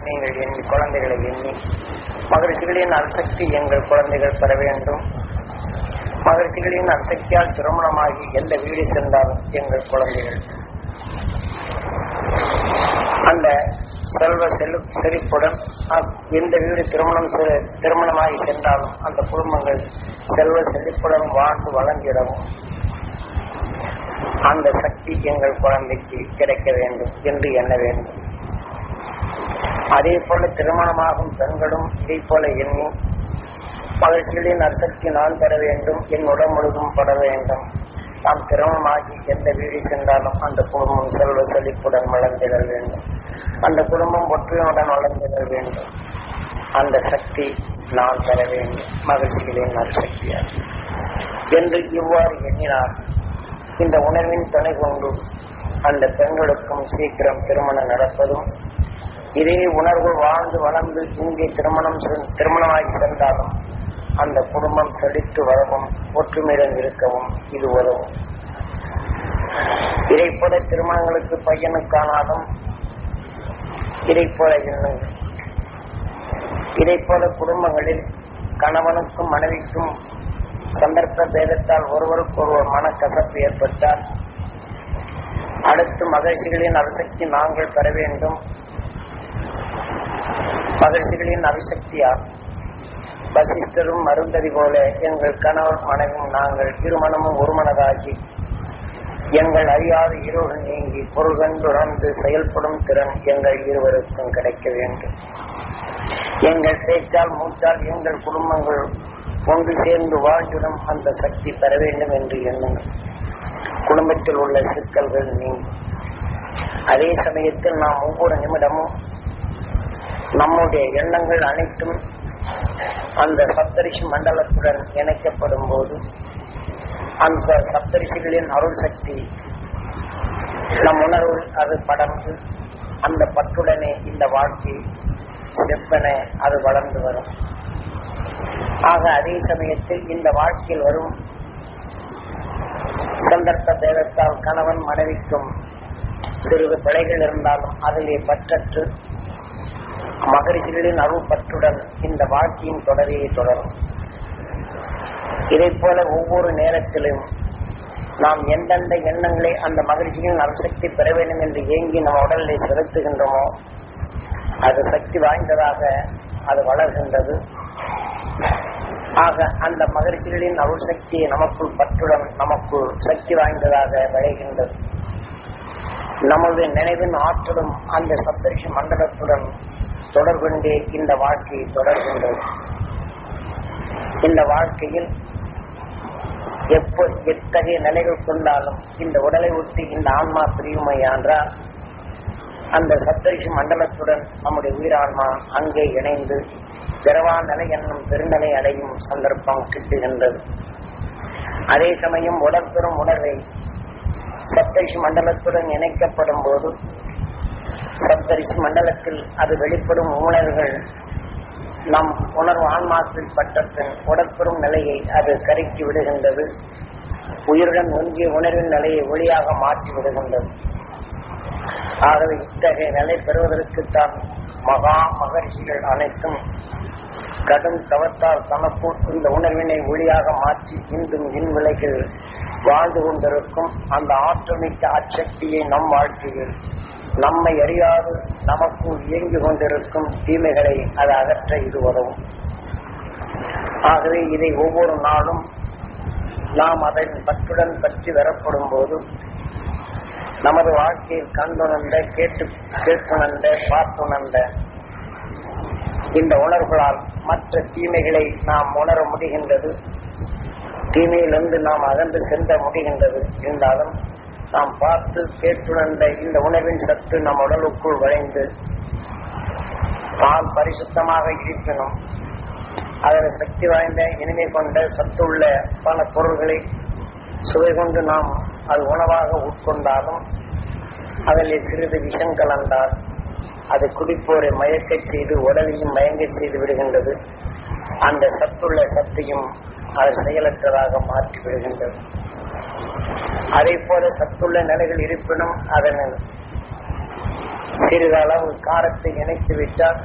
நீங்கள் எண்ணி குழந்தைகளை எண்ணி மகிழ்ச்சிகளின் அரிசக்தி எங்கள் குழந்தைகள் பெற வேண்டும் மகிழ்ச்சிகளின் அரிசக்தியால் திருமணமாகி எந்த வீடு சென்றாலும் எங்கள் குழந்தைகள் அந்த செல்வ செழு செழிப்புடன் அ- எந்த வீடு திருமணம் செ- திருமணமாகி சென்றாலும் அந்த குடும்பங்கள் செல்வ செழிப்புடன் வாழ்ந்து வளர்ந்திடவும் அந்த சக்தி எங்கள் குழந்தைக்கு கிடைக்க வேண்டும் என்று எண்ண வேண்டும் அதே போல திருமணமாகும் பெண்களும் இதை போல எண்ணி மகிழ்ச்சிகளின் அரிசக்தி நான் பெற வேண்டும் என் உடல் முழுதும் பட வேண்டும் நாம் திருமணமாகி எந்த வீடு சென்றாலும் அந்த குடும்பம் செல்வ செழிப்புடன் வளர்ந்திட வேண்டும் அந்த குடும்பம் ஒற்றுமையுடன் வளர்ந்திட வேண்டும் அந்த சக்தி நான் பெற வேண்டும் மகிழ்ச்சிகளின் அரிசக்தியால் என்று இவ்வாறு எண்ணினார் இந்த உணர்வின் துணை கொண்டு அந்த பெண்களுக்கும் சீக்கிரம் திருமணம் நடப்பதும் இதே உணர்வு வாழ்ந்து வளர்ந்து இங்கே திருமணம் சென்- திருமணமாகி சென்றாலும் அந்த குடும்பம் செழித்து வரவும் ஒற்றுமையுடன் இருக்கவும் இது உதவும் இதை போல திருமணங்களுக்கு பையனுக்கானாலும் இதை போல எண்ணுங்கள் இதை போல குடும்பங்களில் கணவனுக்கும் மனைவிக்கும் சந்தர்ப்ப பேதத்தால் ஒருவருக்கொருவர் மனக்கசப்பு ஏற்பட்டால் அடுத்து மகிழ்ச்சிகளின் அரிசக்தி நாங்கள் பெற வேண்டும் மகிழ்ச்சிகளின் அரிசக்தியால் வசிஷ்டரும் மருந்ததி போல எங்கள் கணவர் மனைவும் நாங்கள் இருமணமும் ஒருமனதாகி எங்கள் அறியாத இருள் நீங்கி பொருள்கண்டுணர்ந்து செயல்படும் திறன் எங்கள் இருவருக்கும் கிடைக்க வேண்டும் எங்கள் பேச்சால் மூச்சால் எங்கள் குடும்பங்கள் ஒன்று சேர்ந்து வாழ்ந்திடும் அந்த சக்தி பெற வேண்டும் என்று எண்ணுங்கள் குடும்பத்தில் உள்ள சிக்கல்கள் நீங்கும் அதே சமயத்தில் நாம் ஒவ்வொரு நிமிடமும் நம்முடைய எண்ணங்கள் அனைத்தும் அந்த சப்தரிஷி மண்டலத்துடன் இணைக்கப்படும் போது அந்த சப்தரிஷிகளின் அருள் சக்தி நம் உணர்வு அது படர்ந்து அந்த பற்றுடனே இந்த வாழ்க்கை செப்பன அது வளர்ந்து வரும் ஆக அதே சமயத்தில் இந்த வாழ்க்கையில் வரும் சந்தர்ப்ப தேவத்தால் கணவன் மனைவிக்கும் சிறிது பிழைகள் இருந்தாலும் அதிலே பற்றற்று மகரிஷிகளின் அருள் பற்றுடன் இந்த வாழ்க்கையின் தொடரையை தொடரும் இதைப் போல ஒவ்வொரு நேரத்திலும் நாம் எந்தெந்த எண்ணங்களை அந்த மகிழ்ச்சிகளின் அருசக்தி பெற வேண்டும் என்று ஏங்கி நம்ம உடலில் செலுத்துகின்றோமோ அது சக்தி வாய்ந்ததாக அது வளர்கின்றது ஆக அந்த மகிழ்ச்சிகளின் அருள் சக்தியை நமக்குள் பற்றுடன் நமக்குள் சக்தி வாய்ந்ததாக விளைகின்றது நமது நினைவின் ஆற்றலும் அந்த சப்தரிஷி மண்டலத்துடன் தொடர்புண்டே இந்த வாழ்க்கையை தொடர்கின்றது இந்த வாழ்க்கையில் எப்போ எத்தகைய நிலைகள் கொண்டாலும் இந்த உடலை ஒட்டி இந்த ஆன்மா பிரியுமையான்றால் அந்த சப்தரிஷி மண்டலத்துடன் நம்முடைய உயிரான்மா அங்கே இணைந்து பிறவா நிலை என்னும் பெருநிலை அடையும் சந்தர்ப்பம் கிட்டுகின்றது அதே சமயம் உடற்பெறும் உணர்வை சப்தரிஷி மண்டலத்துடன் இணைக்கப்படும் போது சப்தரிஷி மண்டலத்தில் அது வெளிப்படும் உணர்வுகள் நம் உணர்வு ஆன்மாக்கள் பட்டத்தின் உடற்பெறும் நிலையை அது கருக்கி விடுகின்றது உயிருடன் ஒன்றிய உணர்வின் நிலையை ஒளியாக மாற்றி விடுகின்றது ஆகவே இத்தகைய நிலை பெறுவதற்குத்தான் மகா மகரிஷிகள் அனைத்தும் கடும் தவத்தால் தனக்குள் இந்த உணர்வினை ஒளியாக மாற்றி இன்றும் இன்விலைகள் வாழ்ந்து கொண்டிருக்கும் அந்த ஆற்றமிக்க அச்சக்தியை நம் வாழ்க்கையில் நம்மை அறியாது நமக்குள் இயங்கிக் கொண்டிருக்கும் தீமைகளை அது அகற்ற இது உதவும் ஆகவே இதை ஒவ்வொரு நாளும் நாம் அதன் பற்றுடன் பற்றி வரப்படும் போது நமது வாழ்க்கையில் கண்டுணர்ந்த கேட்டு கேட்டுணர்ந்த பார்த்துணர்ந்த இந்த உணர்வுகளால் மற்ற தீமைகளை நாம் உணர முடிகின்றது தீமையிலிருந்து நாம் அகன்று சென்ற முடிகின்றது இருந்தாலும் நாம் பார்த்து கேட்டுணர்ந்த இந்த உணர்வின் சத்து நம் உடலுக்குள் விளைந்து பால் பரிசுத்தமாக இருப்பினும் அதில் சக்தி வாய்ந்த இனிமை கொண்ட சத்துள்ள பல பொருள்களை சுவை கொண்டு நாம் அது உணவாக உட்கொண்டாலும் அதில் சிறிது விஷம் கலந்தால் அது குடிப்போரை மயக்கச் செய்து உடலையும் மயங்கச் செய்து விடுகின்றது அந்த சத்துள்ள சத்தையும் அது செயலற்றதாக மாற்றி விடுகின்றது அதே போல சத்துள்ள நிலைகள் இருப்பினும் அதன் சிறிதளவு காரத்தை இணைத்து விட்டால்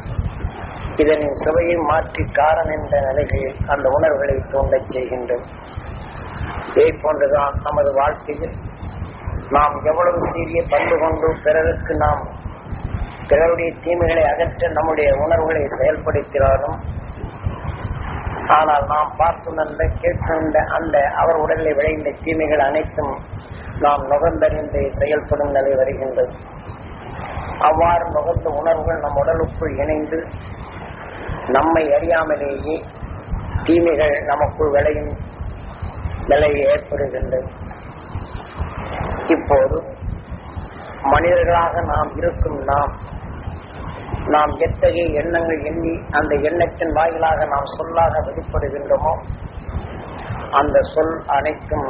இதனின் சுவையை மாற்றி காரம் என்ற நிலைகளில் அந்த உணர்வுகளை தூண்டச் செய்கின்றது இதே போன்றுதான் நமது வாழ்க்கையில் நாம் எவ்வளவு சீரிய பண்பு கொண்டு பிறருக்கு நாம் பிறருடைய தீமைகளை அகற்ற நம்முடைய உணர்வுகளை செயல்படுத்தினாலும் ஆனால் நாம் பார்த்துணர்ந்த கேட்கின்ற அந்த அவர் உடலில் விளைந்த தீமைகள் அனைத்தும் நாம் நுகர்ந்தறிந்து செயல்படும் நிலை வருகின்றது அவ்வாறு நுகர்ந்த உணர்வுகள் நம் உடலுக்குள் இணைந்து நம்மை அறியாமலேயே தீமைகள் நமக்குள் விளையும் நிலை ஏற்படுகின்றது இப்போது மனிதர்களாக நாம் இருக்கும் நாம் நாம் எத்தகைய எண்ணங்கள் எண்ணி அந்த எண்ணத்தின் வாயிலாக நாம் சொல்லாக வெளிப்படுகின்றோமோ அந்த சொல் அனைத்தும்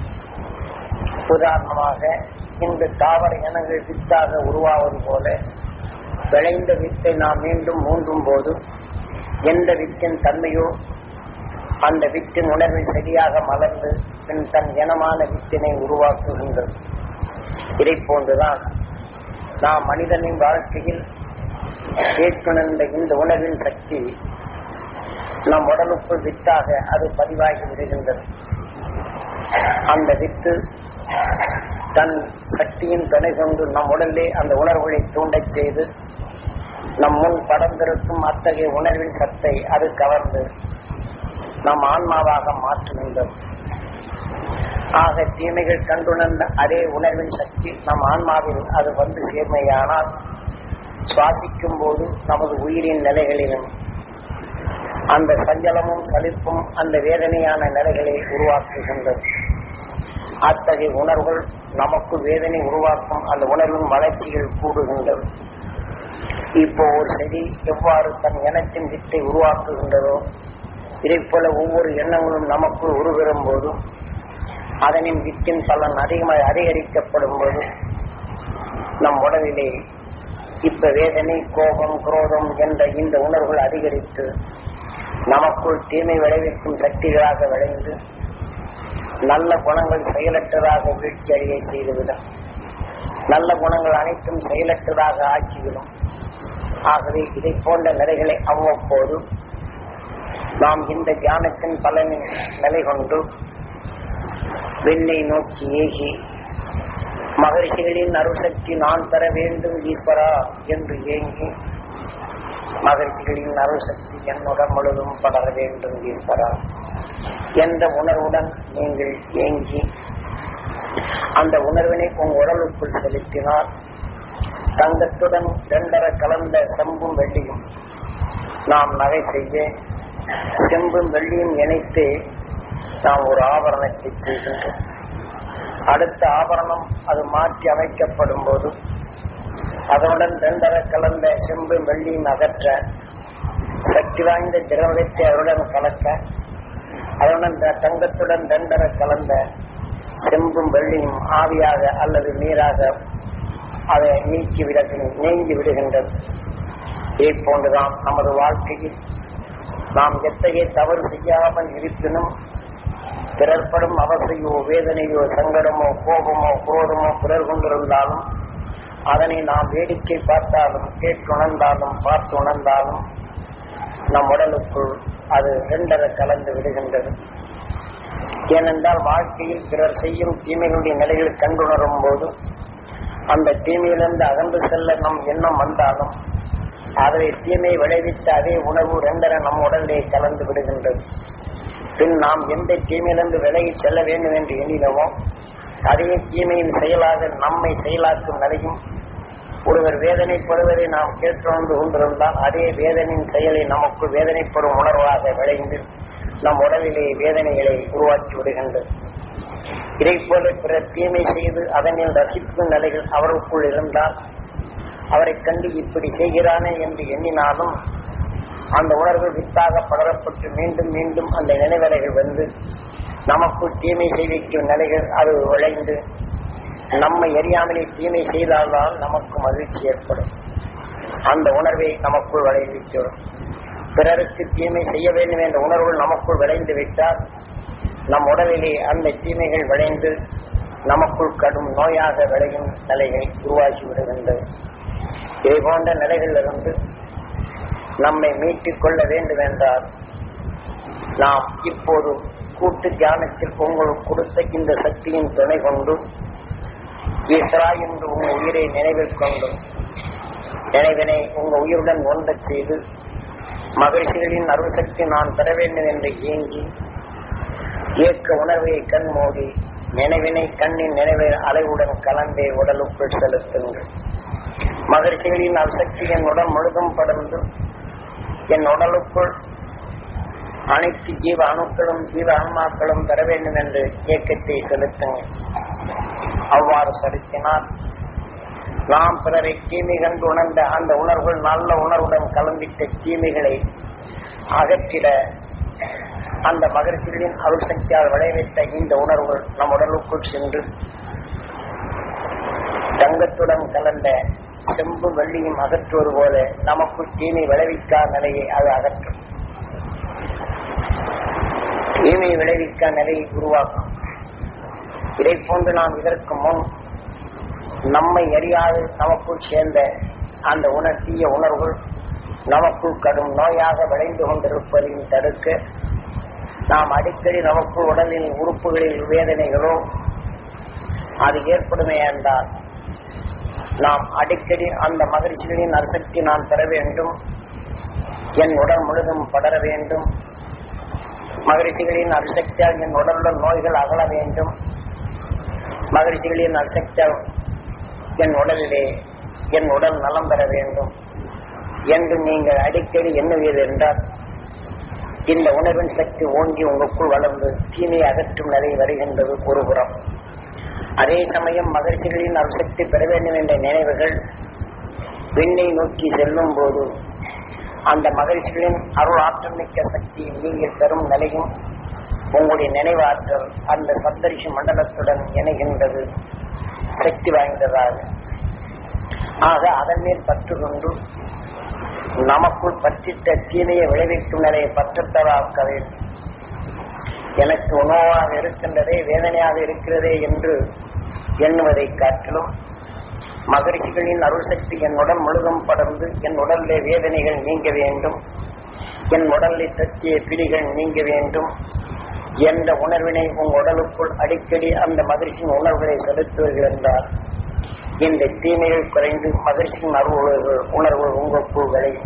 உதாரணமாக இந்த தாவர இனங்கள் வித்தாக உருவாவது போல விளைந்த வித்தை நாம் மீண்டும் மூன்றும் போது எந்த வித்தின் தன்மையோ அந்த வித்தின் உணர்வில் சரியாக மலர்ந்து பின் தன் இனமான வித்தினை உருவாக்குகின்றது இதை போன்றுதான் நாம் மனிதனின் வாழ்க்கையில் கேட்கின்ற இந்த உணர்வின் சக்தி நம் உடலுக்குள் வித்தாக அது பதிவாகி விடுகின்றது அந்த வித்து தன் சக்தியின் துணை கொண்டு நம் உடலிலே அந்த உணர்வுகளை தூண்டச் செய்து நம் முன் படர்ந்திருக்கும் அத்தகைய உணர்வின் சத்தை அது கவர்ந்து நம் ஆன்மாவாக மாற்றுகின்றது ஆக தீமைகள் கண்டுணர்ந்த அதே உணர்வின் சக்தி நம் ஆன்மாவில் அது வந்து சேர்மையானால் சுவாசிக்கும் போது நமது உயிரின் நிலைகளிலும் அந்த சஞ்சலமும் சலிப்பும் அந்த வேதனையான நிலைகளை உருவாக்குகின்றது அத்தகைய உணர்வுகள் நமக்கு வேதனை உருவாக்கும் அந்த உணர்வின் வளர்ச்சிகள் கூடுகின்றது இப்போ ஒரு செடி எவ்வாறு தன் இனத்தின் வித்தை உருவாக்குகின்றதோ இதை போல ஒவ்வொரு எண்ணங்களும் நமக்குள் உருவெறும் போதும் அதனின் வித்தின் பலன் அதிகமாக அதிகரிக்கப்படும் போது நம் உடலிலே இப்ப வேதனை கோபம் குரோதம் என்ற இந்த உணர்வுகள் அதிகரித்து நமக்குள் தீமை விளைவிக்கும் சக்திகளாக விளைந்து நல்ல குணங்கள் செயலற்றதாக வீழ்ச்சி அடைய செய்துவிடும் நல்ல குணங்கள் அனைத்தும் செயலற்றதாக ஆக்கிவிடும் ஆகவே இதை போன்ற நிலைகளை அவ்வப்போது நாம் இந்த தியானத்தின் பலனின் நிலை கொண்டு விண்ணை நோக்கி ஏகி மகர்ஷிகளின் அருள்சக்தி நான் பெற வேண்டும் ஈஸ்வரா என்று ஏங்கி மகர்ஷிகளின் அருள்சக்தி என்னுடன் முழுதும் படர வேண்டும் ஈஸ்வரா என்ற உணர்வுடன் நீங்கள் ஏங்கி அந்த உணர்வினை உங்கள் உடலுக்குள் செலுத்தினால் தங்கத்துடன் இரண்டர கலந்த செம்பும் வெள்ளியும் நாம் நகை செய்ய செம்பும் வெள்ளியும் இணைத்து நாம் ஒரு ஆபரணத்தை செய்கின்றோம் அடுத்த ஆபரணம் அது மாற்றி அமைக்கப்படும் போது அதனுடன் இரண்டர கலந்த செம்பு வெள்ளியும் அகற்ற சக்தி வாய்ந்த திரவத்தை அவருடன் கலக்க அதனுடன் தங்கத்துடன் இரண்டர கலந்த செம்பும் வெள்ளியும் ஆவியாக அல்லது நீராக அதை நீக்கி விட நீங்கி விடுகின்றது இதே போன்றுதான் நமது வாழ்க்கையில் நாம் எத்தகைய தவறு செய்யாமல் இருப்பினும் பிறர்படும் அவசையோ வேதனையோ சங்கடமோ கோபமோ குரோதமோ பிறர் கொண்டிருந்தாலும் அதனை நாம் வேடிக்கை பார்த்தாலும் கேட்டுணர்ந்தாலும் பார்த்து உணர்ந்தாலும் நம் உடலுக்குள் அது ரெண்டரை கலந்து விடுகின்றது ஏனென்றால் வாழ்க்கையில் பிறர் செய்யும் தீமைகளுடைய நிலைகளை கண்டுணரும் போது அந்த தீமையிலிருந்து அகன்று செல்ல நம் எண்ணம் வந்தாலும் அதை தீமை விளைவித்த அதே உணவு ரெண்டரை நம் உடலிலே கலந்து விடுகின்றது பின் நாம் எந்த தீமையிலிருந்து விலகி செல்ல வேண்டும் என்று எண்ணினோமோ அதே தீமையின் செயலாக நம்மை செயலாக்கும் நிலையும் ஒருவர் வேதனைப்படுவதை நாம் கேட்டுணர்ந்து கொண்டிருந்தால் அதே வேதனையின் செயலை நமக்குள் வேதனைப்படும் உணர்வாக விளைந்து நம் உடலிலே வேதனைகளை உருவாக்கி விடுகின்றது இதை போல பிற தீமை செய்து அதனில் ரசிக்கும் நிலைகள் அவருக்குள் இருந்தால் அவரை கண்டு இப்படி செய்கிறானே என்று எண்ணினாலும் அந்த உணர்வு வித்தாக படரப்பட்டு மீண்டும் மீண்டும் அந்த நினைவலைகள் வந்து நமக்குள் தீமை செய்விக்கும் நிலைகள் அது விளைந்து நம்மை அறியாமலே தீமை செய்தால்தான் நமக்கு மகிழ்ச்சி ஏற்படும் அந்த உணர்வை நமக்குள் விளைவிச்சிடும் பிறருக்கு தீமை செய்ய வேண்டும் என்ற உணர்வு நமக்குள் விளைந்து விட்டால் நம் உடலிலே அந்த தீமைகள் விளைந்து நமக்குள் கடும் நோயாக விளையும் நிலையை உருவாக்கி விடுகின்றது இதை போன்ற நிலைகளிலிருந்து நம்மை மீட்டுக் கொள்ள வேண்டும் என்றால் நாம் இப்போது கூட்டு தியானத்தில் உங்களுக்கு கொடுத்த இந்த சக்தியின் துணை கொண்டு விஸ்ரா என்று உங்க உயிரை நினைவில் கொண்டு நினைவினை உங்க உயிருடன் ஒன்றச் செய்து மகிழ்ச்சிகளின் அருள் சக்தி நான் பெற வேண்டும் என்று ஏங்கி இயக்க உணர்வை கண் மூடி நினைவினை கண்ணின் நினைவை அலைவுடன் கலந்தே உடலுக்குள் செலுத்துங்கள் மகிழ்ச்சிகளின் அசக்தி என் உடல் முழுதும் படர்ந்து என் உடலுக்குள் அனைத்து ஜீவ அணுக்களும் ஜீவ ஆன்மாக்களும் பெற வேண்டும் என்று இயக்கத்தை செலுத்துங்கள் அவ்வாறு செலுத்தினால் நாம் பிறரை தீமை கண்டு உணர்ந்த அந்த உணர்வுகள் நல்ல உணர்வுடன் கலந்திட்ட தீமைகளை அகற்றிட அந்த மகிழ்ச்சிகளின் அருள் சக்தியால் விளைவித்த இந்த உணர்வுகள் நம் உடலுக்குள் சென்று தங்கத்துடன் கலந்த செம்பு வெள்ளியும் அகற்றுவது போல நமக்குள் தீமை விளைவிக்காத நிலையை அது அகற்றும் தீமை விளைவிக்க நிலையை உருவாக்கும் இதை போன்று நாம் இதற்கு முன் நம்மை அறியாது நமக்குள் சேர்ந்த அந்த உணர்த்திய உணர்வுகள் நமக்குள் கடும் நோயாக விளைந்து கொண்டிருப்பதையும் தடுக்க நாம் அடிக்கடி நமக்குள் உடலின் உறுப்புகளில் வேதனைகளோ அது ஏற்படுமே என்றால் நாம் அடிக்கடி அந்த மகிழ்ச்சிகளின் அரிசக்தி நான் பெற வேண்டும் என் உடல் முழுதும் படர வேண்டும் மகிழ்ச்சிகளின் அரிசக்தியால் என் உடலுடன் நோய்கள் அகல வேண்டும் மகிழ்ச்சிகளின் அரிசக்தியால் என் உடலிலே என் உடல் நலம் பெற வேண்டும் என்று நீங்கள் அடிக்கடி எண்ணுவீர் என்றால் இந்த உணர்வின் சக்தி ஓங்கி உங்களுக்குள் வளர்ந்து தீமையை அகற்றும் நிலை வருகின்றது ஒருபுறம் அதே சமயம் மகிழ்ச்சிகளின் அருசக்தி பெற வேண்டும் என்ற நினைவுகள் விண்ணை நோக்கி செல்லும் போது அந்த மகிழ்ச்சிகளின் அருள் ஆற்றல் மிக்க சக்தி நீங்கள் பெறும் நிலையும் உங்களுடைய நினைவாற்றல் அந்த சப்தரிஷி மண்டலத்துடன் இணைகின்றது சக்தி வாய்ந்ததாக ஆக அதன் மேல் பற்று கொண்டு நமக்குள் பற்றிட்ட தீமையை விளைவிக்கும் நிலையை பற்றத்தராக்க வேண்டும் எனக்கு உணவாக இருக்கின்றதே வேதனையாக இருக்கிறதே என்று எண்ணுவதை காட்டிலும் மகரிஷிகளின் அருள் சக்தி என் உடல் முழுதும் படர்ந்து என் உடலிலே வேதனைகள் நீங்க வேண்டும் என் உடலை தத்திய பிடிகள் நீங்க வேண்டும் என்ற உணர்வினை உங்கள் உடலுக்குள் அடிக்கடி அந்த மகிழ்ச்சியின் உணர்வுகளை செலுத்துவீர்கள் என்றால் இந்த தீமைகள் குறைந்து மகிழ்ச்சியின் அருள் உணர்வு உணர்வு உங்களுக்குள் விளையும்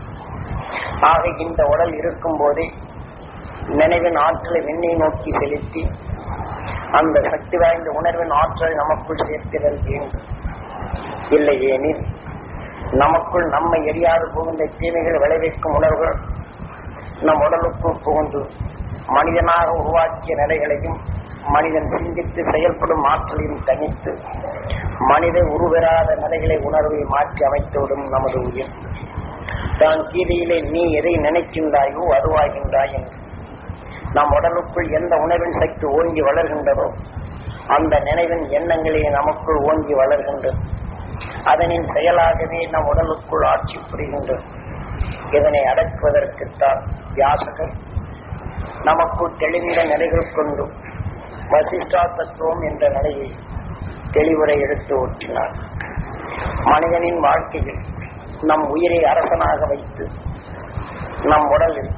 ஆக இந்த உடல் இருக்கும் போதே நினைவின் ஆற்றலை விண்ணை நோக்கி செலுத்தி அந்த சக்தி வாய்ந்த உணர்வின் ஆற்றலை நமக்குள் சேர்த்திடல் வேண்டும் இல்லையேனில் நமக்குள் நம்மை எரியாது புகுந்த தீமைகள் விளைவிக்கும் உணர்வுகள் நம் உடலுக்குள் புகுந்து மனிதனாக உருவாக்கிய நிலைகளையும் மனிதன் சிந்தித்து செயல்படும் ஆற்றலையும் தனித்து மனித உருவெறாத நிலைகளை உணர்வை மாற்றி அமைத்துவிடும் நமது உயிர் தான் கீதையிலே நீ எதை நினைக்கின்றாயோ அதுவாகின்றாய் என்று நம் உடலுக்குள் எந்த உணர்வின் சக்தி ஓங்கி வளர்கின்றதோ அந்த நினைவின் எண்ணங்களே நமக்குள் ஓங்கி வளர்கின்றது அதனின் செயலாகவே நம் உடலுக்குள் ஆட்சி புரிகின்றது இதனை அடக்குவதற்குத்தான் வியாசகர் நமக்குள் தெளிந்த நிலைகள் கொண்டு வசிஷ்டா தத்துவம் என்ற நிலையை தெளிவுரை எடுத்து ஓட்டினார் மனிதனின் வாழ்க்கையில் நம் உயிரை அரசனாக வைத்து நம் உடலில்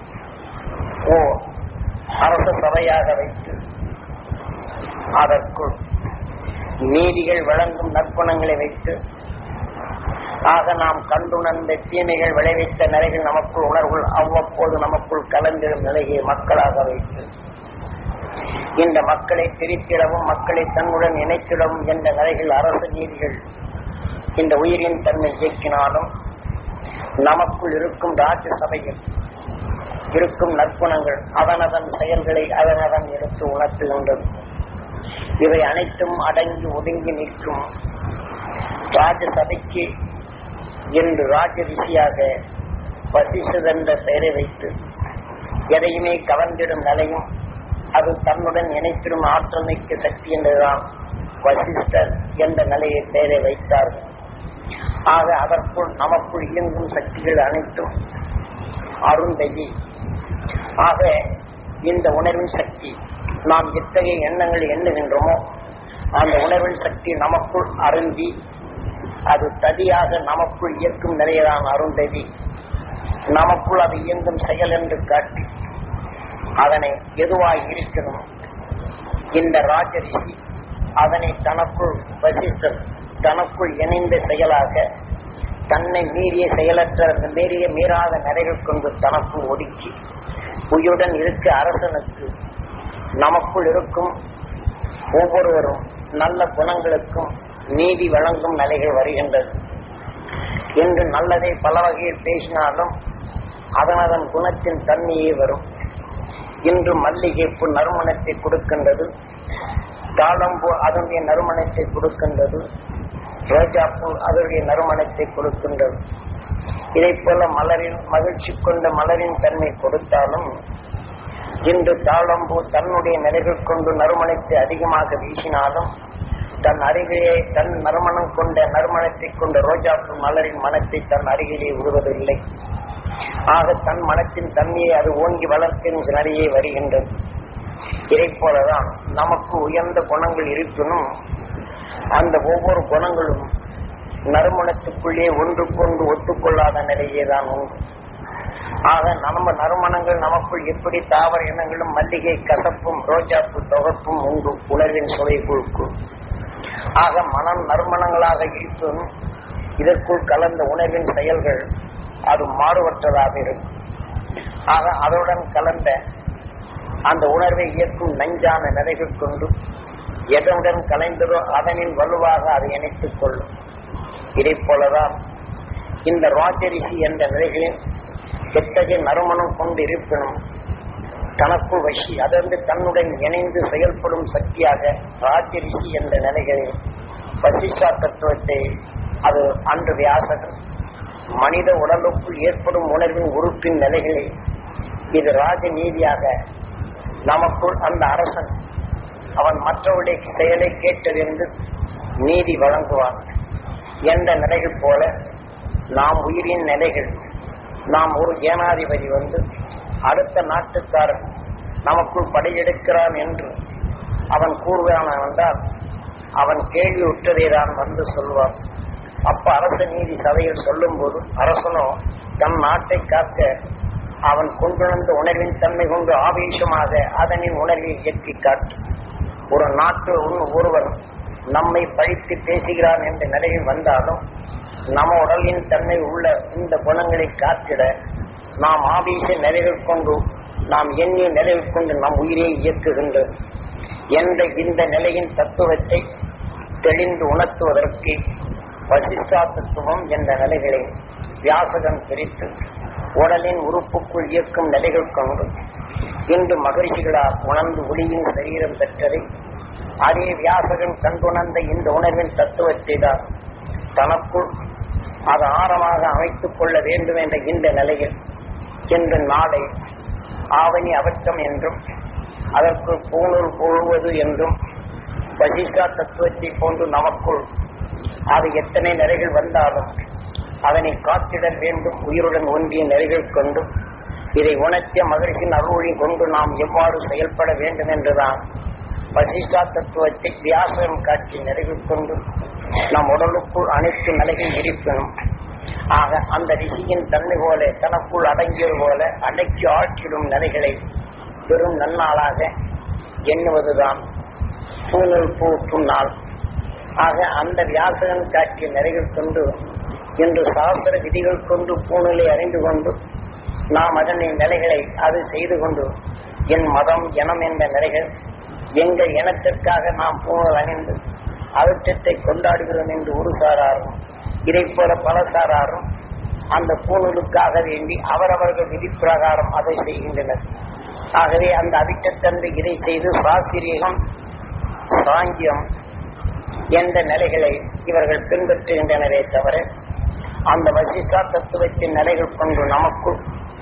ஓ அரச சபையாக வைத்து அதற்குள் நீதிகள் வழங்கும் நற்குணங்களை வைத்து ஆக நாம் கண்டுணர்ந்த தீமைகள் விளைவித்த நிலைகள் நமக்குள் உணர்வுகள் அவ்வப்போது நமக்குள் கலந்திடும் நிலையை மக்களாக வைத்து இந்த மக்களை பிரித்திடவும் மக்களை தன்னுடன் இணைத்திடவும் என்ற நிலைகள் அரசு நீதிகள் இந்த உயிரின் தன்மை இயக்கினாலும் நமக்குள் இருக்கும் ராஜ்ய சபையில் இருக்கும் நற்குணங்கள் அவனதன் செயல்களை அவனதன் எடுத்து உணர்த்துகின்றது இவை அனைத்தும் அடங்கி ஒதுங்கி நிற்கும் ராஜசபைக்கு என்று ராஜ ரிஷியாக வசிஷ்டர் பெயரை வைத்து எதையுமே கவர்ந்திடும் நிலையும் அது தன்னுடன் இணைத்திடும் ஆற்றல் மிக்க சக்தி என்றுதான் வசிஷ்டர் என்ற நிலையை பெயரை வைத்தார்கள் ஆக அதற்குள் நமக்குள் இயங்கும் சக்திகள் அனைத்தும் அருந்தகி ஆக இந்த உணர்வின் சக்தி நாம் எத்தகைய எண்ணங்கள் எண்ணுகின்றோமோ அந்த உணர்வின் சக்தி நமக்குள் அருந்தி அது ததியாக நமக்குள் இயக்கும் நிலையதான் அருந்ததி நமக்குள் அது இயங்கும் செயல் என்று காட்டி அதனை எதுவாய் இருக்கணும் இந்த ராஜரிஷி அதனை தனக்குள் வசிஷ்டர் தனக்குள் இணைந்த செயலாக தன்னை மீறிய செயலற்ற மீறிய மீறாத நிறைகள் கொண்டு தனக்குள் ஒடுக்கி உயிருடன் இருக்க அரசனுக்கு நமக்குள் இருக்கும் ஒவ்வொருவரும் நல்ல குணங்களுக்கும் நீதி வழங்கும் நிலைகள் வருகின்றது என்று நல்லதை பல வகையில் பேசினாலும் அதனதன் குணத்தின் தன்மையே வரும் இன்று மல்லிகைப்பூ நறுமணத்தை கொடுக்கின்றது தாளம்பூ அதனுடைய நறுமணத்தை கொடுக்கின்றது ரோஜாப்பூ அதனுடைய நறுமணத்தை கொடுக்கின்றது இதை போல மலரின் மகிழ்ச்சி கொண்ட மலரின் தன்மை கொடுத்தாலும் இன்று தாளம்பூ தன்னுடைய நிலைகள் கொண்டு நறுமணத்தை அதிகமாக வீசினாலும் தன் அருகிலே தன் நறுமணம் கொண்ட நறுமணத்தை கொண்ட ரோஜாப்பூ மலரின் மனத்தை தன் அருகிலே விடுவதில்லை ஆக தன் மனத்தின் தன்மையை அது ஓங்கி வளர்க்கும் நிலையே வருகின்றது இதை போலதான் நமக்கு உயர்ந்த குணங்கள் இருப்பினும் அந்த ஒவ்வொரு குணங்களும் நறுமணத்துக்குள்ளே ஒன்றுக்கொன்று ஒத்துக்கொள்ளாத நிலையே தான் உண்டு ஆக நம்ம நறுமணங்கள் நமக்குள் எப்படி தாவர இனங்களும் மல்லிகை கசப்பும் ரோஜாப்பு தொகுப்பும் உண்டு உணர்வின் சுவை குழுக்கு ஆக மனம் நறுமணங்களாக இருப்பினும் இதற்குள் கலந்த உணர்வின் செயல்கள் அது மாறுபட்டதாக இருக்கும் ஆக அதனுடன் கலந்த அந்த உணர்வை இயக்கும் நஞ்சான நிலைகள் கொண்டு எதனுடன் கலைந்ததோ அதனின் வலுவாக அதை இணைத்துக் கொள்ளும் இதை போலதான் இந்த ராஜரிஷி என்ற நிலைகளில் எத்தகைய நறுமணம் கொண்டு இருப்பினும் தனக்குள் வசி அதற்கு தன்னுடன் இணைந்து செயல்படும் சக்தியாக ராஜரிஷி என்ற நிலைகளில் வசிஷ்டா தத்துவத்தை அது அன்று வியாசகர் மனித உடலுக்குள் ஏற்படும் உணர்வின் உறுப்பின் நிலைகளில் இது ராஜநீதியாக நமக்குள் அந்த அரசன் அவன் மற்றவருடைய செயலை கேட்டறிந்து நீதி வழங்குவான் என்ற நிலைகள் போல நாம் உயிரின் நிலைகள் நாம் ஒரு ஜேனாதிபதி வந்து அடுத்த நாட்டுக்காரன் நமக்குள் படையெடுக்கிறான் என்று அவன் கூறுவான் என்றால் அவன் கேள்வி உற்றதை தான் வந்து சொல்வான் அப்ப அரச நீதி சபையில் சொல்லும் போது அரசனோ தம் நாட்டை காக்க அவன் கொண்டுணர்ந்த உணர்வின் தன்மை கொண்டு ஆவேசமாக அதனின் உணர்வை இயக்கி காட்டு ஒரு நாட்டு ஒருவன் நம்மை பழித்து பேசுகிறான் என்ற நிலையில் வந்தாலும் நம்ம உடலின் தன்மை உள்ள இந்த குணங்களை காத்திட நாம் ஆவேச நிலைகள் கொண்டு நாம் எண்ணிய நிலைகள் கொண்டு நம் உயிரை இயக்குகின்றது என்ற இந்த நிலையின் தத்துவத்தை தெளிந்து உணர்த்துவதற்கு வசிஷ்டா தத்துவம் என்ற நிலைகளை வியாசகன் பிரித்து உடலின் உறுப்புக்குள் இயக்கும் நிலைகள் கொண்டு இன்று மகிழ்ச்சிகளால் உணர்ந்து ஒளியின் சரீரம் பெற்றதை அதே வியாசகன் கண்டுணர்ந்த இந்த உணர்வின் தத்துவத்தை தான் தனக்குள் அது ஆழமாக அமைத்துக் கொள்ள வேண்டும் என்ற இந்த நிலையில் இன்று நாளை ஆவணி அவற்றம் என்றும் அதற்கு பூணூல் போழுவது என்றும் வசிஷ்டா தத்துவத்தை போன்று நமக்குள் அது எத்தனை நிலைகள் வந்தாலும் அதனை காத்திடல் வேண்டும் உயிருடன் ஒன்றிய நிலைகள் கொண்டு இதை உணர்த்திய மகிழ்ச்சியின் அருளி கொண்டு நாம் எவ்வாறு செயல்பட வேண்டும் என்றுதான் வசிஷ்டா தத்துவத்தை வியாசம் காட்சி நிறைவு கொண்டு நம் உடலுக்குள் அனைத்து நிலைகள் இருப்பினும் ஆக அந்த ரிஷியின் தன்மை போல தனக்குள் அடங்கியது போல அடக்கி ஆற்றிடும் நிலைகளை பெரும் நன்னாளாக எண்ணுவதுதான் பூநூல் பூ புண்ணால் ஆக அந்த வியாசகன் காட்டிய நிறைகள் கொண்டு இன்று சாஸ்திர விதிகள் கொண்டு பூநூலை அறிந்து கொண்டு நாம் அதனை நிலைகளை அது செய்து கொண்டு என் மதம் இனம் என்ற நிலைகள் எங்கள் இனத்திற்காக நாம் பூணல் அணிந்து அழுத்தத்தை கொண்டாடுகிறோம் என்று ஒரு சாராரும் இதை போல பல சாராரும் அந்த பூணூலுக்காக வேண்டி அவரவர்கள் விதிப்பிரகாரம் அதை செய்கின்றனர் ஆகவே அந்த அவிட்டத்தன்று இதை செய்து சாஸ்திரியம் சாங்கியம் என்ற நிலைகளை இவர்கள் பின்பற்றுகின்றனரே தவிர அந்த வசிஷ்டா தத்துவத்தின் நிலைகள் கொண்டு நமக்குள்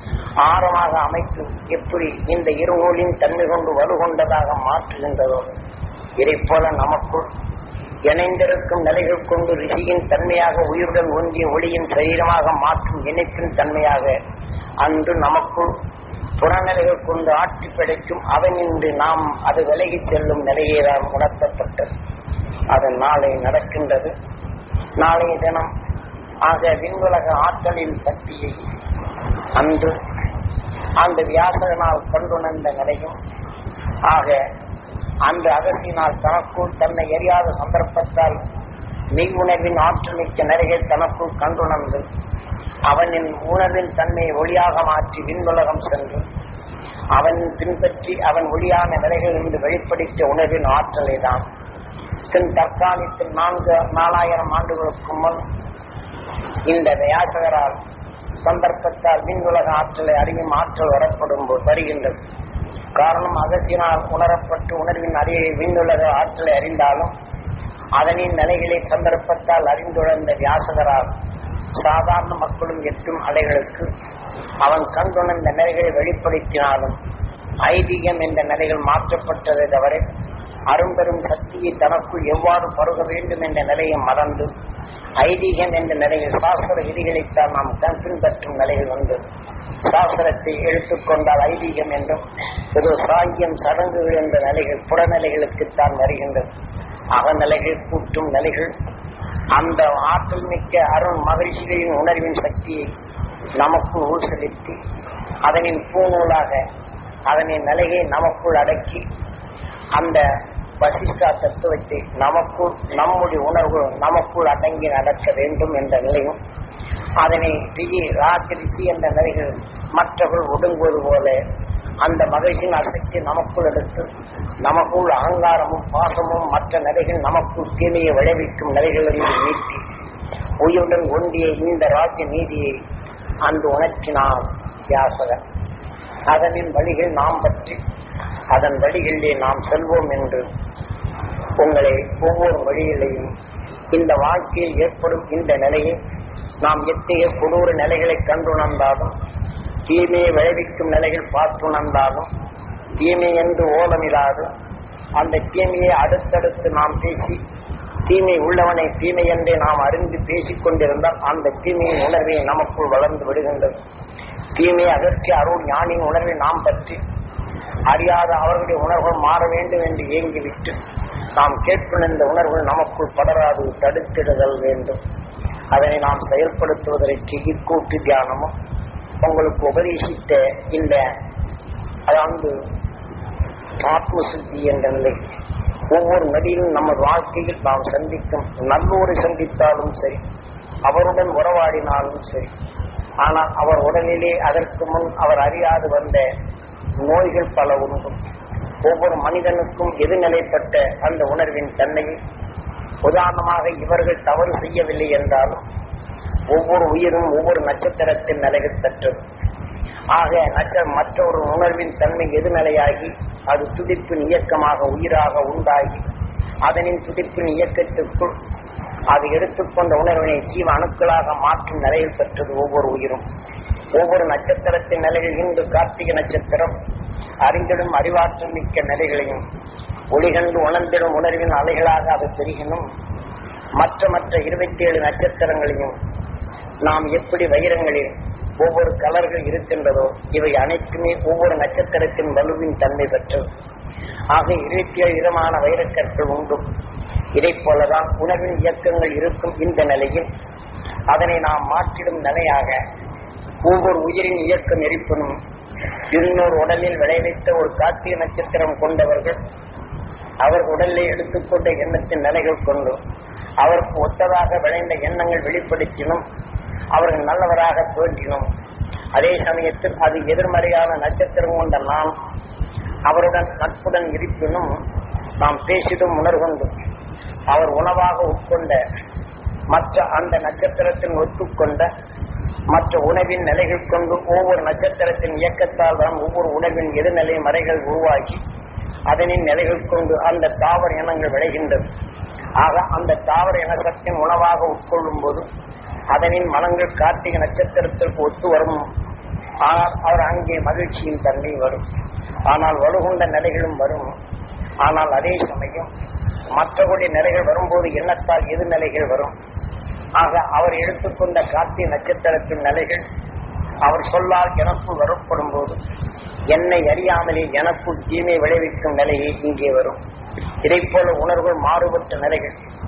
ஆழமாக அமைத்து எப்படி இந்த இருநூலின் தன்மை கொண்டு வலுகொண்டதாக மாற்றுகின்றதோ இதை போல நமக்குள் இணைந்திருக்கும் நிலைகள் கொண்டு ரிஷியின் தன்மையாக உயிருடன் ஒன்றிய ஒளியின் சரீரமாக மாற்றும் இணைப்பின் தன்மையாக அன்று நமக்குள் புறநிலைகள் கொண்டு ஆட்சி படைக்கும் அவனின்று நாம் அது விலகி செல்லும் நிலையே தான் உணர்த்தப்பட்டது அது நாளை நடக்கின்றது நாளைய தினம் ஆக விண்ணுலக ஆற்றலின் சக்தியை அன்று அந்த வியாசகனால் கொண்டுணர்ந்த நிலையும் ஆக அந்த அகசியினால் தனக்குள் தன்னை எரியாத சந்தர்ப்பத்தால் மெய் உணர்வின் ஆற்றல் மிக்க நிலைகள் தனக்குள் கண்டுணர்ந்து அவனின் உணர்வின் தன்மையை ஒளியாக மாற்றி விண்ணுலகம் சென்று அவன் பின்பற்றி அவன் ஒளியான நிலைகள் இருந்து வெளிப்படுத்திய உணர்வின் ஆற்றலை தான் தென் தற்காலத்தில் நான்கு நாலாயிரம் ஆண்டுகளுக்கு முன் இந்த வியாசகரால் சந்தர்ப்பத்தால் விண்ணுலக ஆற்றலை அறியும் ஆற்றல் வரப்படும் போது வருகின்றது காரணம் அகசியினால் உணரப்பட்டு உணர்வின் அறிய விண்ணுலக ஆற்றலை அறிந்தாலும் அதனின் நிலைகளை சந்தர்ப்பத்தால் அறிந்துணர்ந்த வியாசகரால் சாதாரண மக்களும் எட்டும் அலைகளுக்கு அவன் கண்டுணர்ந்த நிலைகளை வெளிப்படுத்தினாலும் ஐதீகம் என்ற நிலைகள் மாற்றப்பட்டதை தவிர அரும்பெரும் சக்தியை தனக்குள் எவ்வாறு பருக வேண்டும் என்ற நிலையை மறந்து ஐதீகம் என்ற நிலையில் சாஸ்திர விதிகளைத்தான் நாம் கண் பின்பற்றும் நிலையில் வந்து சாஸ்திரத்தை எடுத்துக்கொண்டால் ஐதீகம் என்றும் ஏதோ சாங்கியம் சடங்குகள் என்ற நிலைகள் புறநிலைகளுக்குத்தான் வருகின்றது அகநிலைகள் கூட்டும் நிலைகள் அந்த ஆற்றல் மிக்க அருண் மகிழ்ச்சிகளின் உணர்வின் சக்தியை நமக்குள் உள் செலுத்தி அதனின் பூநூலாக அதனின் நிலையை நமக்குள் அடக்கி அந்த வசிஷ்டா தத்துவத்தை நமக்குள் நம்முடைய உணர்வு நமக்குள் அடங்கி நடக்க வேண்டும் என்ற நிலையும் அதனை ரிஷி ராஜ ரிஷி என்ற நிலைகள் மற்றவர்கள் ஒடுங்குவது போல அந்த மகிழ்ச்சியின் அசக்தி நமக்குள் எடுத்து நமக்குள் அகங்காரமும் பாசமும் மற்ற நிலைகள் நமக்குள் தீமையை விளைவிக்கும் நிலைகளிலிருந்து நீட்டி உயிருடன் ஒன்றிய இந்த ராஜ்ய நீதியை அன்று உணர்த்தினார் வியாசகர் அதனின் வழிகள் நாம் பற்றி அதன் வழிகளிலே நாம் செல்வோம் என்று உங்களை ஒவ்வொரு வழியிலையும் இந்த வாழ்க்கையில் ஏற்படும் இந்த நிலையை நாம் எத்தகைய கொடூர நிலைகளை கண்டுணர்ந்தாலும் தீமையை விளைவிக்கும் நிலைகள் பார்த்துணர்ந்தாலும் தீமை என்று ஓலமில்லாது அந்த தீமையை அடுத்தடுத்து நாம் பேசி தீமை உள்ளவனை தீமை என்றே நாம் அறிந்து பேசிக் கொண்டிருந்தால் அந்த தீமையின் உணர்வை நமக்குள் வளர்ந்து விடுகின்றது தீமையை அகற்றி அருள் ஞானியின் உணர்வை நாம் பற்றி அறியாத அவர்களுடைய உணர்வுகள் மாற வேண்டும் என்று ஏங்கிவிட்டு நாம் கேட்கும் இந்த உணர்வுகள் நமக்குள் படராது தடுத்திடுதல் வேண்டும் அதனை நாம் செயல்படுத்துவதற்கு இக்கூட்டு தியானமும் உங்களுக்கு உபதேசித்த இந்த அதாவது ஆத்ம சுத்தி என்ற நிலை ஒவ்வொரு நடியிலும் நம்ம வாழ்க்கையில் நாம் சந்திக்கும் நல்லோரை சந்தித்தாலும் சரி அவருடன் உறவாடினாலும் சரி ஆனால் அவர் உடலிலே அதற்கு முன் அவர் அறியாது வந்த நோய்கள் பல உண்டும் ஒவ்வொரு மனிதனுக்கும் எதிர்நிலைப்பட்ட அந்த உணர்வின் தன்மையை உதாரணமாக இவர்கள் தவறு செய்யவில்லை என்றாலும் ஒவ்வொரு உயிரும் ஒவ்வொரு நட்சத்திரத்தின் நிலைகள் பெற்றது ஆக நட்ச மற்றொரு உணர்வின் தன்மை எதிர்நிலையாகி அது துடிப்பின் இயக்கமாக உயிராக உண்டாகி அதனின் துடிப்பின் இயக்கத்திற்குள் அது எடுத்துக்கொண்ட உணர்வினை ஜீவ அணுக்களாக மாற்றும் நிலையில் பெற்றது ஒவ்வொரு உயிரும் ஒவ்வொரு நட்சத்திரத்தின் நிலையில் இன்று கார்த்திகை நட்சத்திரம் அறிந்திடும் அறிவாற்றல் மிக்க நிலைகளையும் ஒளிகண்டு உணர்ந்திடும் உணர்வின் அலைகளாக அது பெருகினும் மற்ற மற்ற இருபத்தி ஏழு நட்சத்திரங்களையும் நாம் எப்படி வைரங்களில் ஒவ்வொரு கலர்கள் இருக்கின்றதோ இவை அனைத்துமே ஒவ்வொரு நட்சத்திரத்தின் வலுவின் தன்மை பெற்றது ஆக இருபத்தி ஏழு விதமான வைரக்கற்கள் உண்டு இதைப் போலதான் உணர்வின் இயக்கங்கள் இருக்கும் இந்த நிலையில் அதனை நாம் மாற்றிடும் நிலையாக ஒவ்வொரு உயிரின் இயக்கம் இருப்பினும் இன்னொரு உடலில் விளைவித்த ஒரு கார்த்திகை நட்சத்திரம் கொண்டவர்கள் அவர் உடலை எடுத்துக்கொண்ட எண்ணத்தின் நிலைகள் கொண்டு அவருக்கு ஒத்ததாக விளைந்த எண்ணங்கள் வெளிப்படுத்தினும் அவர்கள் நல்லவராக தோன்றினும் அதே சமயத்தில் அது எதிர்மறையான நட்சத்திரம் கொண்ட நாம் அவருடன் நட்புடன் இருப்பினும் நாம் பேசிடும் உணர்கொண்டு அவர் உணவாக உட்கொண்ட மற்ற அந்த நட்சத்திரத்தின் ஒத்துக்கொண்ட மற்ற உணவின் நிலைகள் கொண்டு ஒவ்வொரு நட்சத்திரத்தின் இயக்கத்தால் தான் ஒவ்வொரு உணவின் எதிர்நிலை மறைகள் உருவாகி அதனின் நிலைகள் கொண்டு அந்த தாவர இனங்கள் விளைகின்றது ஆக அந்த தாவர இனசத்தின் உணவாக உட்கொள்ளும் போது அதனின் மனங்கள் கார்த்திகை நட்சத்திரத்திற்கு ஒத்து வரும் ஆனால் அவர் அங்கே மகிழ்ச்சியின் தன்மை வரும் ஆனால் வலுகொண்ட நிலைகளும் வரும் ஆனால் அதே சமயம் மற்றபடி நிலைகள் வரும்போது எண்ணத்தால் எது நிலைகள் வரும் ஆக அவர் எடுத்துக்கொண்ட கார்த்திகை நட்சத்திரத்தின் நிலைகள் அவர் சொல்லால் எனக்குள் வரப்படும் போது என்னை அறியாமலே எனக்குள் தீமை விளைவிக்கும் நிலையை இங்கே வரும் இதைப் போல உணர்வுகள் மாறுபட்ட நிலைகள்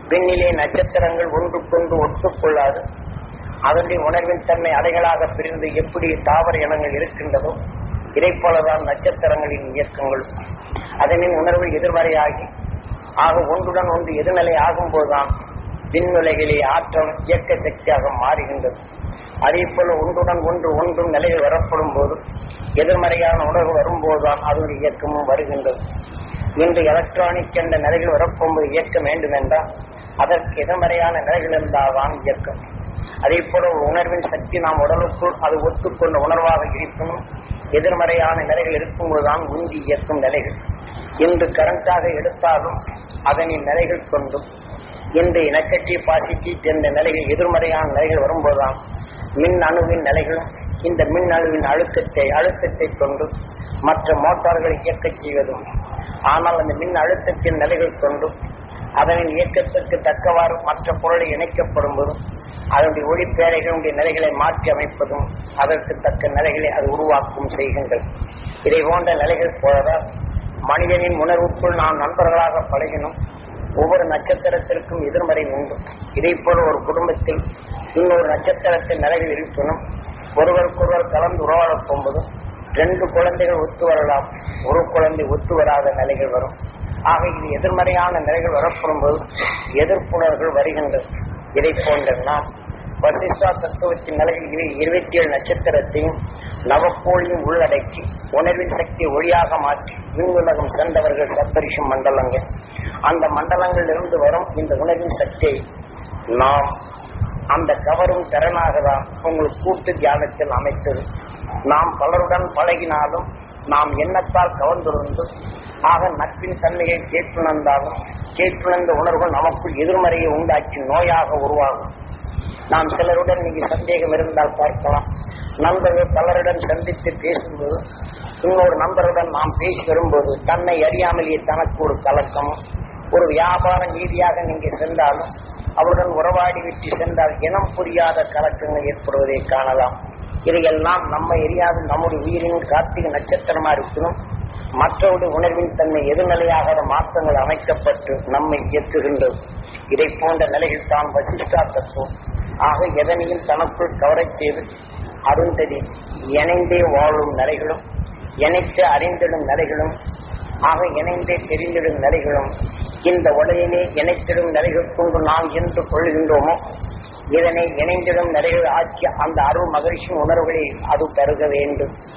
விண்ணிலே நட்சத்திரங்கள் ஒன்றுக்கொன்று ஒத்துக்கொள்ளாது அதனுடைய உணர்வின் தன்மை அலைகளாக பிரிந்து எப்படி தாவர இனங்கள் இருக்கின்றதோ இதை போலதான் நட்சத்திரங்களின் இயக்கங்கள் அதனின் உணர்வு எதிர்மறையாகி ஆக ஒன்றுடன் ஒன்று எதிர்நிலை ஆகும்போதுதான் விண்ணுலகிலே ஆற்றல் இயக்க சக்தியாக மாறுகின்றது அதே போல ஒன்றுடன் ஒன்று ஒன்றும் நிலையில் வரப்படும் போது எதிர்மறையான உணர்வு வரும்போதுதான் அதனுடைய இயக்கமும் வருகின்றது இன்று எலக்ட்ரானிக் என்ற நிலையில் வரப்போகும்போது இயக்கம் வேண்டும் என்றால் அதற்கு எதிர்மறையான நிலைகள் இருந்தால்தான் இயக்கம் அதே போல ஒரு உணர்வின் சக்தி நாம் உடலுக்குள் அது ஒத்துக்கொண்ட உணர்வாக இருக்கணும் எதிர்மறையான நிலைகள் இருக்கும்போதுதான் உந்தி இயக்கும் நிலைகள் இன்று கரண்டாக எடுத்தாலும் அதனின் நிலைகள் கொண்டும் இன்று நெகட்டிவ் பாசிட்டிவ் என்ற நிலைகள் எதிர்மறையான நிலைகள் வரும்போதுதான் மின் அணுவின் நிலைகளும் இந்த மின் அணுவின் அழுத்தத்தை அழுத்தத்தை கொண்டு மற்ற மோட்டார்களை இயக்கச் செய்வதும் ஆனால் அந்த மின் அழுத்தத்தின் நிலைகள் கொண்டும் அதனின் இயக்கத்திற்கு தக்கவாறு மற்ற பொருளை இணைக்கப்படும் போதும் அதனுடைய ஒளிப்பேரைகளுடைய நிலைகளை மாற்றி அமைப்பதும் அதற்கு தக்க நிலைகளை அது உருவாக்கும் செய்கின்றது இதை போன்ற நிலைகள் போலதான் மனிதனின் உணர்வுக்குள் நாம் நண்பர்களாக பழகினோம் ஒவ்வொரு நட்சத்திரத்திற்கும் எதிர்மறை உண்டு இதை போல ஒரு குடும்பத்தில் இன்னொரு நட்சத்திரத்தின் நிலையில் இருக்கணும் ஒருவருக்கொருவர் கலந்து உறவாடப் போகும்போது ரெண்டு குழந்தைகள் ஒத்து வரலாம் ஒரு குழந்தை ஒத்து வராத நிலைகள் வரும் ஆக இது எதிர்மறையான நிலைகள் வரப்படும் போது எதிர்ப்புணர்கள் வருகின்றது இதை போன்ற நாம் வசிஷ்டா தத்துவத்தின் நிலையில் இரு- இருபத்தி ஏழு நட்சத்திரத்தையும் நவக்கோளையும் உள்ளடக்கி உணர்வின் சக்தியை ஒளியாக மாற்றி விண்ணுலகம் சென்றவர்கள் சப்தரிஷம் மண்டலங்கள் அந்த மண்டலங்களில் இருந்து வரும் இந்த உணர்வின் சக்தியை நாம் அந்த கவரும் திறனாக தான் உங்கள் கூட்டு தியானத்தில் அமைத்தது நாம் பலருடன் பழகினாலும் நாம் எண்ணத்தால் கவர்ந்திருந்து ஆக நட்பின் தன்மையை கேட்டுணர்ந்தாலும் கேட்டுணர்ந்த உணர்வுகள் நமக்குள் எதிர்மறையை உண்டாக்கி நோயாக உருவாகும் நாம் சிலருடன் நீங்க சந்தேகம் இருந்தால் பார்க்கலாம் நண்பர்கள் பலருடன் சந்தித்து பேசும்போது இன்னொரு நண்பருடன் நாம் பேசி வரும்போது தன்னை அறியாமலேயே தனக்கு ஒரு கலக்கமும் ஒரு வியாபார ரீதியாக நீங்க சென்றாலும் அவருடன் உறவாடி விட்டு சென்றால் இனம் புரியாத கலக்கங்கள் ஏற்படுவதை காணலாம் இதையெல்லாம் நம்ம எரியாது நம்முடைய உயிரின் கார்த்திகை நட்சத்திரமா இருக்கணும் மற்றவருடைய உணர்வின் தன்மை எதிர்நிலையாக மாற்றங்கள் அமைக்கப்பட்டு நம்மை இயக்குகின்றது இதை போன்ற நிலையில் தான் வசிஷ்டா தத்துவம் ஆக எதனையும் தனக்குள் கவரச் செய்து அருந்ததி இணைந்தே வாழும் நிலைகளும் இணைத்து அறிந்திடும் நிலைகளும் ஆக இணைந்தே தெரிந்திடும் நிலைகளும் இந்த உலகிலே இணைத்திடும் நிலைகள் கொண்டு நாம் என்று கொள்கின்றோமோ இதனை இணைந்திடும் நிலைகள் ஆட்சி அந்த அருள் மகிழ்ச்சியின் உணர்வுகளை அது பெருக வேண்டும்